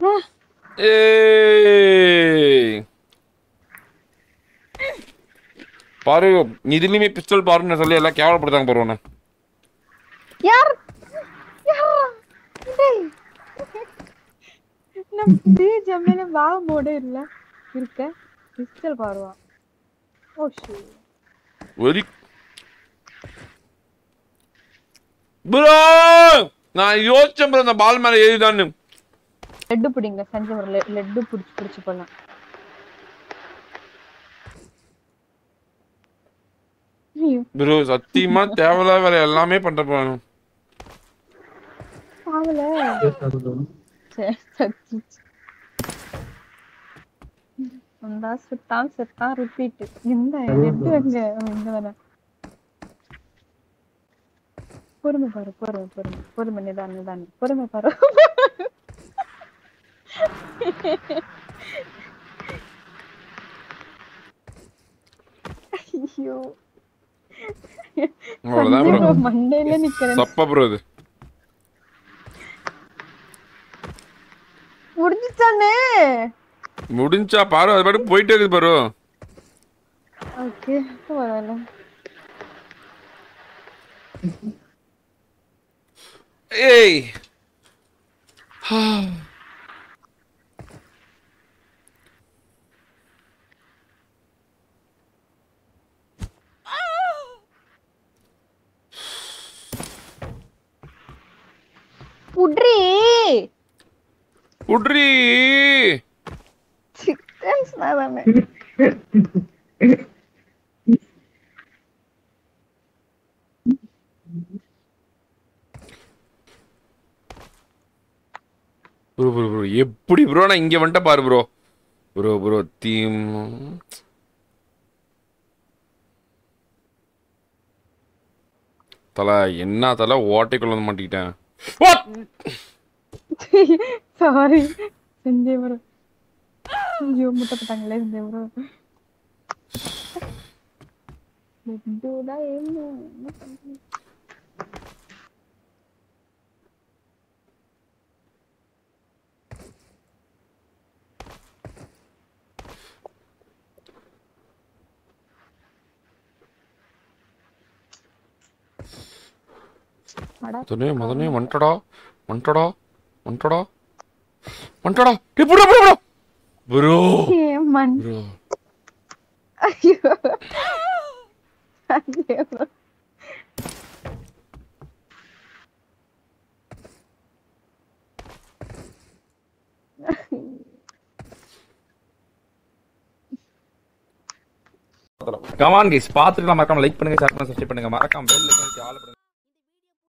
ஏய் பாரு இதுலயுமே பிஸ்டல் பாருன்னு சொல்லி எல்லாம் கேவலப்படுத்தாங்க பாரு உன்னை யார் யாரா? டேய். ನಮ್ ಸ್ಟೇಜ್ ಆಮೇಲೆ ಬಾ ಮೋಡೆ ಇಲ್ಲ இருக்க பிஸ்டல் பாருவா ஓ ஷி வெரி ப்ரோ நான் யோசிச்சேன் bro அந்த பால் மேல ஏறிதான்னு லெட்டு பிடிங்க சஞ்சய் ஒரு லெட்டு பிடிச்சு பிடிச்சு போலாம் ஐயோ ப்ரோ சத்தியமா தேவையில்லாத வேலை எல்லாமே பண்ற போறேன் பாவல சரி சத்தி வந்தா சுட்டான் செத்தான் ரிப்பீட் இந்த லெட்டு எங்க இங்க வர பொறுமை பாரு பொறுமை பொறுமை பொறுமை நிதானம் நிதானம் பொறுமை பாரு ஐயோ அவ்வளவுதான் சஞ்சய் ப்ரோ bro மண்டையில நிக்கிறேன் சப்ப ப்ரோ இது முடிஞ்சிச்சானே முடிஞ்சா பாரு அது பாட்டு போயிட்டே இருக்குது பாரு ஓகே பரவாயில்ல ஏய் புட்ரி உட்ரி சிக்கன்ஸ் தானே ப்ரோ ப்ரோ ப்ரோ எப்படி ப்ரோ நான் இங்க வந்துட்ட பாரு ப்ரோ ப்ரோ ப்ரோ தீம் தலை என்ன தலை ஓட்டைக்குள்ள வந்து மாட்டிக்கிட்டேன் What? சாரி செஞ்சே ப்ரோ ஐயோ முட்டை போட்டாங்களே செஞ்சே ப்ரோ இதுதான் என்ன என்ன பண்றது? அட மதனே மதனே வந்துட்டடா வந்துட்டடா வந்துட்டடா வந்துட்டடா டேய் ப்ரோ ப்ரோ ப்ரோ ப்ரோ ஏன் மண் ப்ரோ ஐயோ சஞ்சே ப்ரோ கமான் கைஸ் பார்த்துட்டு மறக்காம லைக் பண்ணுங்க ஷேர் பண்ணுங்க சப்ஸ்கிரைப் பண்ணுங்க மறக்காம பெல் ஐகான் ஆல் பண்ணுங்க